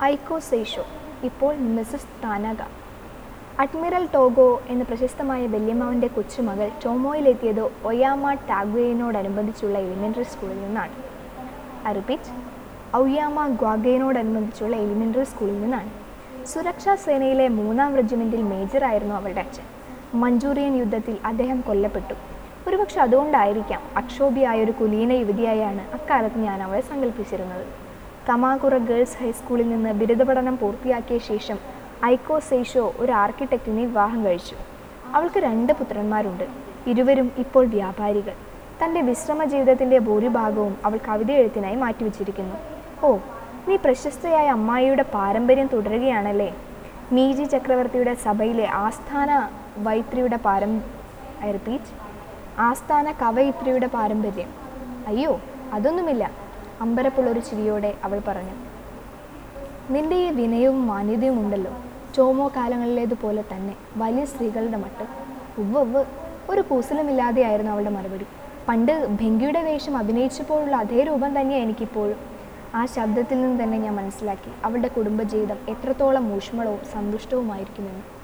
ഐക്കോ സെയ്ഷോ ഇപ്പോൾ Mises താനക admiral Togo എന്ന പ്രശസ്തമായ വല്യമ്മാവൻ്റെ കൊച്ചുമകൾ ടോമോയിലെത്തിയത് ഒയാമ ടാഗ്വേയിനോടനുബന്ധിച്ചുള്ള എലിമെൻ്ററി സ്കൂളിൽ നിന്നാണ് ഐ റിപ്പീറ്റ് ഔയാമ ഗ്വാഗയിനോടനുബന്ധിച്ചുള്ള എലിമെൻ്ററി സ്കൂളിൽ നിന്നാണ് സുരക്ഷാ സേനയിലെ മൂന്നാം റെജിമെൻറ്റിൽ മേജറായിരുന്നു അവളുടെ അച്ഛൻ മഞ്ചൂറിയൻ യുദ്ധത്തിൽ അദ്ദേഹം കൊല്ലപ്പെട്ടു ഒരുപക്ഷെ അതുകൊണ്ടായിരിക്കാം അക്ഷോഭിയായ ഒരു കുലീന യുവതിയായാണ് അക്കാലത്ത് ഞാൻ അവളെ സങ്കല്പിച്ചിരുന്നത് കമാകുറ ഗേൾസ് ഹൈസ്കൂളിൽ നിന്ന് ബിരുദ പഠനം പൂർത്തിയാക്കിയ ശേഷം ഐക്കോ സെയ്ഷോ ഒരു ആർക്കിടെക്റ്റിനെ വിവാഹം കഴിച്ചു അവൾക്ക് രണ്ട് പുത്രന്മാരുണ്ട് ഇരുവരും ഇപ്പോൾ വ്യാപാരികൾ തൻ്റെ വിശ്രമ ജീവിതത്തിൻ്റെ ഭൂരിഭാഗവും അവൾ കവിത എഴുത്തിനായി മാറ്റിവെച്ചിരിക്കുന്നു ഓ നീ പ്രശസ്തയായ അമ്മായിയുടെ പാരമ്പര്യം തുടരുകയാണല്ലേ മീജി ചക്രവർത്തിയുടെ സഭയിലെ ആസ്ഥാന വൈത്രിയുടെ പാരം ഐ റിപ്പീറ്റ് ആസ്ഥാന കവയിത്രിയുടെ പാരമ്പര്യം അയ്യോ അതൊന്നുമില്ല അമ്പരപ്പുള്ളൊരു ചിരിയോടെ അവൾ പറഞ്ഞു നിന്റെ ഈ വിനയവും മാന്യതയും ഉണ്ടല്ലോ ചോമോ കാലങ്ങളിലേതുപോലെ തന്നെ വലിയ സ്ത്രീകളുടെ മട്ട് ഉവ്വ് ഉവ്വ് ഒരു കൂസലുമില്ലാതെയായിരുന്നു അവളുടെ മറുപടി പണ്ട് ഭെങ്കിയുടെ വേഷം അഭിനയിച്ചപ്പോഴുള്ള അതേ രൂപം തന്നെയാണ് എനിക്കിപ്പോഴും ആ ശബ്ദത്തിൽ നിന്ന് തന്നെ ഞാൻ മനസ്സിലാക്കി അവളുടെ കുടുംബജീവിതം എത്രത്തോളം ഊഷ്മളവും സന്തുഷ്ടവുമായിരിക്കുമെന്ന്